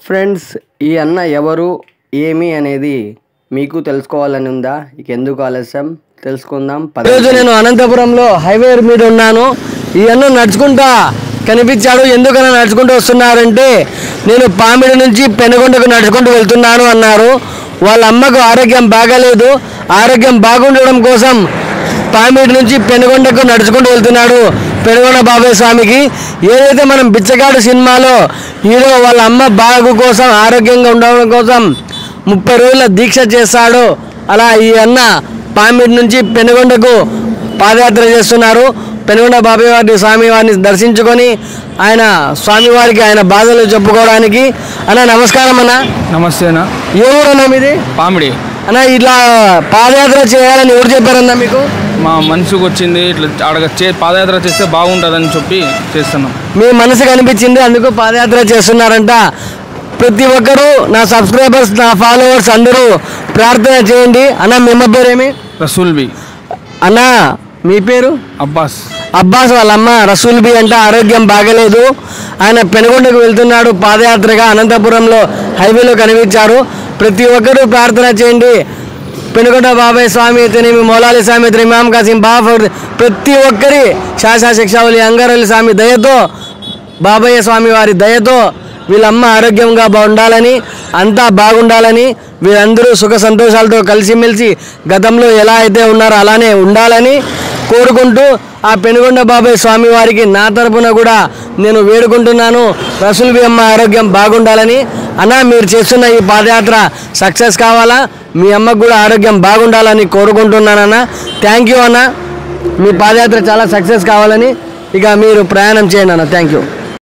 friends ఈ అన్న ఎవరు ఏమి అనేది మీకు తెలుసుకోవాలని ఉందా ఇక ఎందుకు ఆలస్యం తెలుసుకుందాం పద ఈరోజు నేను అనంతపురంలో హైవే మీద ఉన్నాను ఈ అన్న నడుచుకుంటా కనిపించాడు ఎందుకన్నా నడుచుకుంటూ వస్తున్నారంటే నేను పామిడి నుంచి పెనుగొండకు నడుచుకుంటూ వెళ్తున్నాను అన్నారు వాళ్ళ అమ్మకు ఆరోగ్యం బాగాలేదు ఆరోగ్యం బాగుండడం కోసం పామిడి నుంచి పెనుగొండకు నడుచుకుంటూ వెళ్తున్నాడు పెనుగొండ బాబాయ్ స్వామికి ఏదైతే మనం బిచ్చగాడు సినిమాలో హీరో వాళ్ళ అమ్మ బాగు కోసం ఆరోగ్యంగా ఉండడం కోసం ముప్పై రోజుల దీక్ష చేస్తాడో అలా ఈ అన్న పామిడి నుంచి పెనుగొండకు పాదయాత్ర చేస్తున్నారు పెనుగొండ బాబాయ్ వారి స్వామి వారిని దర్శించుకొని ఆయన స్వామివారికి ఆయన బాధలు చెప్పుకోవడానికి అన్న నమస్కారం అన్న నమస్తేనా ఏ ఊరన్నా మీది పామిడి అన్న ఇట్లా పాదయాత్ర చేయాలని ఎవరు చెప్పారన్నా మీకు మా మనసుకు వచ్చింది ఇట్లా అడగ చే పాదయాత్ర చేస్తే బాగుంటుందని చెప్పి చేస్తున్నాం మీ మనసుకు అనిపించింది అందుకు పాదయాత్ర చేస్తున్నారంట ప్రతి ఒక్కరూ నా సబ్స్క్రైబర్స్ నా ఫాలోవర్స్ అందరూ ప్రార్థన చేయండి అన్న మీ అమ్మ పేరేమి రసూల్ బి అన్న మీ పేరు అబ్బాస్ అబ్బాస్ వాళ్ళ అమ్మ రసూల్ బి అంటే ఆరోగ్యం బాగలేదు ఆయన పెనుగొండకు వెళ్తున్నాడు పాదయాత్రగా అనంతపురంలో హైవేలో కనిపించారు ప్రతి ఒక్కరూ ప్రార్థన చేయండి పెనుగొండ బాబాయ్ స్వామి అయితేనేమి మౌలాలి స్వామి అయితేనేమి ఇమాం కాసిం బాబా ప్రతి ఒక్కరి శాసా శిక్షావళి అంగారవల్లి స్వామి దయతో బాబయ్య స్వామి వారి దయతో వీళ్ళమ్మ ఆరోగ్యంగా ఉండాలని అంతా బాగుండాలని వీరందరూ సుఖ సంతోషాలతో కలిసిమెలిసి గతంలో ఎలా అయితే ఉన్నారో అలానే ఉండాలని కోరుకుంటూ ఆ పెనుగొండ బాబాయ్ స్వామి వారికి నా తరపున కూడా నేను వేడుకుంటున్నాను రసూల్ బి అమ్మ ఆరోగ్యం బాగుండాలని అన్న మీరు చేస్తున్న ఈ పాదయాత్ర సక్సెస్ కావాలా మీ అమ్మకు కూడా ఆరోగ్యం బాగుండాలని కోరుకుంటున్నానన్న థ్యాంక్ యూ అన్న మీ పాదయాత్ర చాలా సక్సెస్ కావాలని ఇక మీరు ప్రయాణం చేయండి అన్న థ్యాంక్ యూ